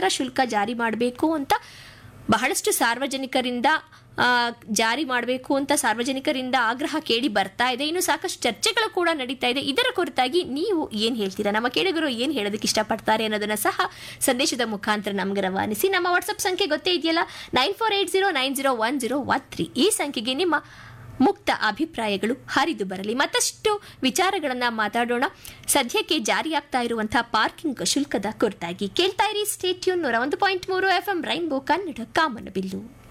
ಥರ ಶುಲ್ಕ ಜಾರಿ ಮಾಡಬೇಕು ಅಂತ ಬಹಳಷ್ಟು ಸಾರ್ವಜನಿಕರಿಂದ ಆ, ಜಾರಿ ಮಾಡಬೇಕು ಅಂತ ಸಾರ್ವಜನಿಕರಿಂದ ಆಗ್ರಹ ಕೇಳಿ ಬರ್ತಾ ಇದೆ ಇನ್ನು ಸಾಕಷ್ಟು ಚರ್ಚೆಗಳು ಕೂಡ ನಡೀತಾ ಇದೆ ಇದರ ಕುರಿತಾಗಿ ನೀವು ಏನು ಹೇಳ್ತೀರಾ ನಮ್ಮ ಕೇಳಿಗರು ಏನು ಹೇಳೋದಕ್ಕೆ ಇಷ್ಟಪಡ್ತಾರೆ ಅನ್ನೋದನ್ನ ಸಹ ಸಂದೇಶದ ಮುಖಾಂತರ ನಮ್ಗೆ ರವಾನಿಸಿ ನಮ್ಮ ವಾಟ್ಸಪ್ ಸಂಖ್ಯೆ ಗೊತ್ತೇ ಇದೆಯಲ್ಲ nine four eight zero nine zero one zero one three ಈ ಸಂಖ್ಯೆಗೆ ನಿಮ್ಮ ಮುಕ್ತ ಅಭಿಪ್ರಾಯಗಳು ಹರಿದು ಬರಲಿ ಮತ್ತಷ್ಟು ವಿಚಾರಗಳನ್ನ ಮಾತಾಡೋಣ ಸದ್ಯಕ್ಕೆ ಜಾರಿಯಾಗ್ತಾ ಇರುವಂತಹ ಪಾರ್ಕಿಂಗ್ ಶುಲ್ಕದ ಕುರಿತಾಗಿ ಕೇಳ್ತಾ ಇರಿ ಸ್ಟೇಟ್ಯೂನ್ ನೂರ ಒಂದು ಪಾಯಿಂಟ್ ಮೂರು ಎಫ್ ಎಂ ರೈನ್ಬೋ ಕನ್ನಡ ಕಾಮನಬಿಲ್ಲು